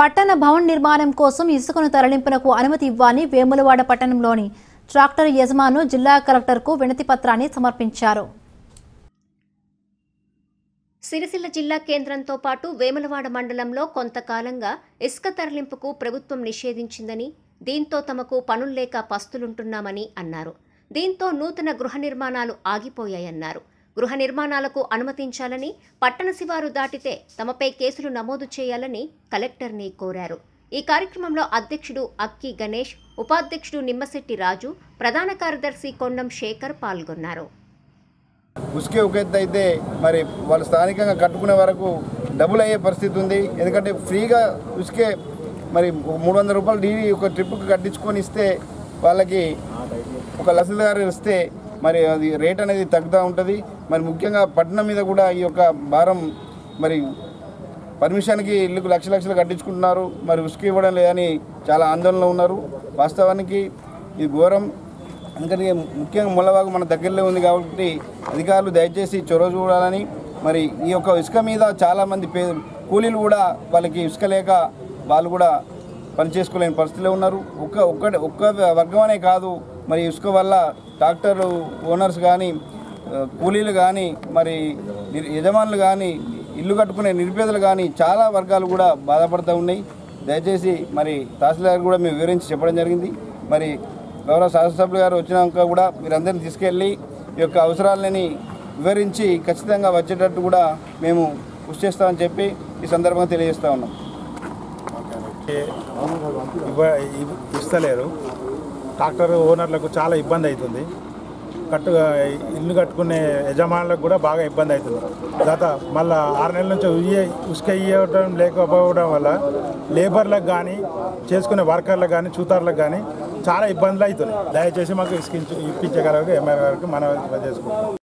పట్టణ భవన్ నిర్మాణం కోసం ఇసుకను తరలింపునకు అనుమతి ఇవ్వాలని వేములవాడ పట్టణంలోని ట్రాక్టర్ యజమాను జిల్లా కలెక్టర్కు వినతి పత్రాన్ని సమర్పించారు సిరిసిల్ల జిల్లా కేంద్రంతో పాటు వేములవాడ మండలంలో కొంతకాలంగా ఇసుక తరలింపుకు ప్రభుత్వం నిషేధించిందని దీంతో తమకు పనుల్లేక పస్తులుంటున్నామని అన్నారు దీంతో నూతన గృహ నిర్మాణాలు ఆగిపోయాయన్నారు గృహ నిర్మాణాలకు అనుమతించాలని పట్టణ శివారు దాటితే తమపై కేసులు నమోదు చేయాలని కలెక్టర్ని కోరారు ఈ కార్యక్రమంలో అధ్యక్షుడు అక్కి గణేష్ ఉపాధ్యక్షుడు నిమ్మశెట్టి రాజు ప్రధాన కార్యదర్శి కొండం శేఖర్ పాల్గొన్నారు ఉసుకే ఒక ఎత్తు అయితే మరి వాళ్ళు స్థానికంగా కట్టుకునే వరకు డబుల్ అయ్యే పరిస్థితి ఉంది ఎందుకంటే ఫ్రీగా ఉసుకే మరి మూడు వందల రూపాయలు డీడీ ఒక ట్రిప్కి కట్టించుకొని ఇస్తే వాళ్ళకి ఒక లసీదారు ఇస్తే మరి అది రేట్ అనేది తగ్గుతూ ఉంటుంది మరి ముఖ్యంగా పట్టణం మీద కూడా ఈ యొక్క భారం మరి పర్మిషన్కి ఇల్లుకు లక్ష లక్షలు కట్టించుకుంటున్నారు మరి ఉసుకు ఇవ్వడం లేదని చాలా ఆందోళనలో ఉన్నారు వాస్తవానికి ఇది ఘోరం ఎందుకంటే ముఖ్యంగా ముళ్ళవాగు మన దగ్గరలో ఉంది కాబట్టి అధికారులు దయచేసి చొరవ చూడాలని మరి ఈ యొక్క ఇసుక మీద చాలామంది పే కూలీలు కూడా వాళ్ళకి ఇసుక లేక వాళ్ళు కూడా పని చేసుకోలేని పరిస్థితిలో ఉన్నారు ఒక్క ఒక్క ఒక్క వర్గం అనే కాదు మరి ఇసుక వల్ల ట్రాక్టర్ ఓనర్స్ కానీ ఆ, కూలీలు కానీ మరి నిర్- యజమానులు కానీ ఇల్లు కట్టుకునే నిరుపేదలు కానీ చాలా వర్గాలు కూడా బాధపడుతూ ఉన్నాయి దయచేసి మరి తహసీల్దార్ కూడా మేము వివరించి చెప్పడం జరిగింది మరి గౌరవ శాసనసభ్యులు గారు వచ్చినాక కూడా మీరందరినీ తీసుకెళ్ళి ఈ యొక్క అవసరాలని వివరించి ఖచ్చితంగా వచ్చేటట్టు కూడా మేము కృషి చేస్తామని చెప్పి ఈ సందర్భంగా తెలియజేస్తా ఉన్నాం ఇవ్వ ఇవ్- ఇస్తలేరు ట్రాక్టర్ ఓనర్లకు చాలా ఇబ్బంది అవుతుంది కట్టు ఇల్లు కట్టుకునే యజమానులకు కూడా బాగా ఇబ్బంది అవుతుంది గత మళ్ళా ఆరు నెలల నుంచి ఉయ్య ఉసుక ఇవ్వడం లేకపోవడం వల్ల లేబర్లకు కానీ చేసుకునే వర్కర్లకు కానీ చూతారులకు కానీ చాలా ఇబ్బందులు అవుతున్నాయి దయచేసి మాకు ఇసుక ఇప్పించగలరు ఎంఆర్ గారికి మనం చేసుకుంటాం